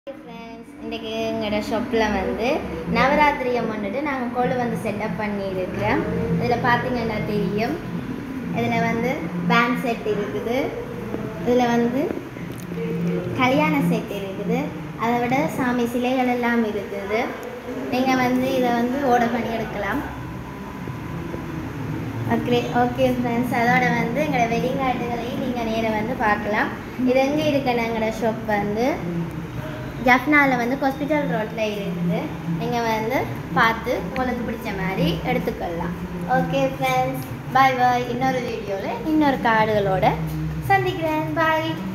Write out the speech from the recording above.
friends இன்றைக்கி எங்களோட ஷாப்பில் வந்து நவராத்திரி அம்மன்ட்டு நாங்கள் கொழு வந்து செட்டப் பண்ணியிருக்கிறோம் இதில் பார்த்தீங்கன்னா தெரியும் இதில் வந்து பேண்ட் செட் இருக்குது இதில் வந்து கல்யாண செட் இருக்குது அதை விட சாமி சிலைகள் எல்லாம் இருக்குது நீங்கள் வந்து இதை வந்து ஓர்டர் பண்ணி எடுக்கலாம் ஓகே ஓகே ஃப்ரெண்ட்ஸ் அதோட வந்து எங்களோட வெட்டிங் கார்டுகளையும் நீங்கள் நேராக வந்து பார்க்கலாம் இது எங்கே இருக்குன்னு எங்களோட ஷாப் வந்து ஜஃப்னாவில் வந்து ஹாஸ்பிட்டல் ரோட்டில் இருக்குது நீங்கள் வந்து பார்த்து உங்களுக்கு பிடிச்ச மாதிரி எடுத்துக்கொள்ளலாம் ஓகே ஃப்ரெண்ட்ஸ் பாய் பாய் இன்னொரு வீடியோவில் இன்னொரு கார்டுகளோட சந்திக்கிறேன் பாய்